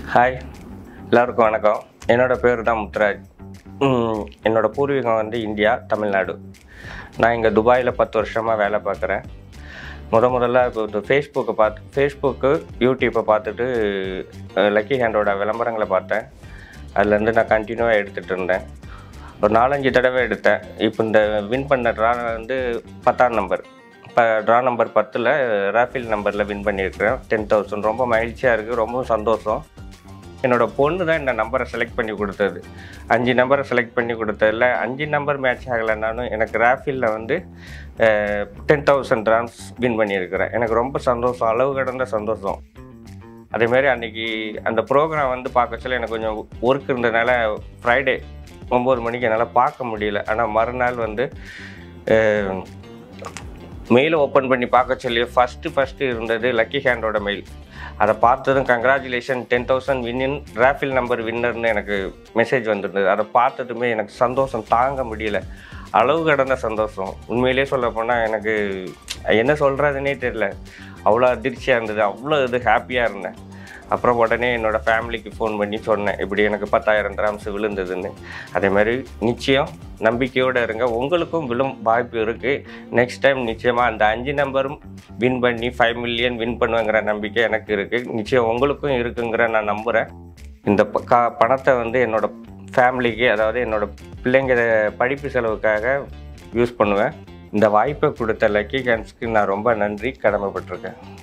hi எல்லாருக்கும் வணக்கம் என்னோட பேர் தான் முத்துராஜ் ம், என்னோட பூர்வீகம் வந்து இந்தியா தமிழ்நாடு நான் இங்கே துபாயில் பத்து வருஷமாக வேலை பார்க்குறேன் முத முதல்ல இப்போ இந்த ஃபேஸ்புக்கை பார்த்து ஃபேஸ்புக்கு யூடியூப்பை பார்த்துட்டு அஹ், லக்கி ஹேண்டோட விளம்பரங்களை பார்த்தேன் அதுலேருந்து நான் கண்டினியூவாக எடுத்துகிட்டு இருந்தேன் ஒரு நாலஞ்சு தடவை எடுத்தேன் இப்போ இந்த வின் பண்ண ட்ரா வந்து பத்தாம் நம்பர் இப்போ ட்ரா நம்பர் பத்தில் ராஃபில் நம்பரில் வின் பண்ணியிருக்கிறேன் டென் தௌசண்ட் ரொம்ப மகிழ்ச்சியாக இருக்குது ரொம்ப சந்தோஷம் என்னோட பொண்ணு தான் இந்த நம்பரை செலக்ட் பண்ணி கொடுத்தது அஞ்சு நம்பரை செலக்ட் பண்ணி கொடுத்ததில் அஞ்சு நம்பர் மேட்ச் ஆகலைனாலும் எனக்கு ராஃபிலில் வந்து டென் தௌசண்ட் ட்ரான்ஸ் வின் பண்ணியிருக்கிறேன் எனக்கு ரொம்ப சந்தோஷம் அளவு கடந்த சந்தோஷம் அதேமாரி அன்றைக்கி அந்த ப்ரோக்ராம் வந்து பார்க்க சொல்ல எனக்கு கொஞ்சம் ஒர்க் இருந்ததுனால ஃப்ரைடே ஒம்பது மணிக்கு என்னால் பார்க்க முடியல ஆனால் மறுநாள் வந்து மெயிலை ஓப்பன் பண்ணி பார்க்க சொல்லி ஃபஸ்ட்டு ஃபஸ்ட்டு இருந்தது லக்கி ஹேண்டோட மெயில் அதை பார்த்ததும் congratulation ten thousand winning raffle number வின்னர்னு எனக்கு மெசேஜ் வந்திருந்தது அதை பார்த்ததுமே எனக்கு சந்தோஷம் தாங்க முடியல அளவு கடந்த சந்தோஷம் உண்மையிலேயே சொல்ல போனால் எனக்கு என்ன சொல்கிறதுனே தெரியல அவ்வளோ அதிர்ச்சியாக இருந்தது அவ்வளோ இது ஹாப்பியாக இருந்தேன் அப்புறம் உடனே என்னோடய ஃபேமிலிக்கு ஃபோன் பண்ணி சொன்னேன் இப்படி எனக்கு பத்தாயிரம் கிராம்ஸ் விழுந்ததுன்னு அதே மாதிரி நிச்சயம் நம்பிக்கையோடு இருங்க உங்களுக்கும் விழும் வாய்ப்பு இருக்குது நெக்ஸ்ட் டைம் நிச்சயமாக அந்த அஞ்சு நம்பரும் வின் பண்ணி ஃபைவ் மில்லியன் வின் பண்ணுவேங்கிற நம்பிக்கை எனக்கு இருக்குது நிச்சயம் உங்களுக்கும் இருக்குங்கிற நான் நம்புகிறேன் இந்த ப- கா பணத்தை வந்து என்னோட ஃபேமிலிக்கு அதாவது என்னோட பிள்ளைங்க படிப்பு செலவுக்காக யூஸ் பண்ணுவேன் இந்த வாய்ப்பை கொடுத்த லக்கி கேன்ஸ்க்கு நான் ரொம்ப நன்றி கடமைப்பட்டிருக்கேன்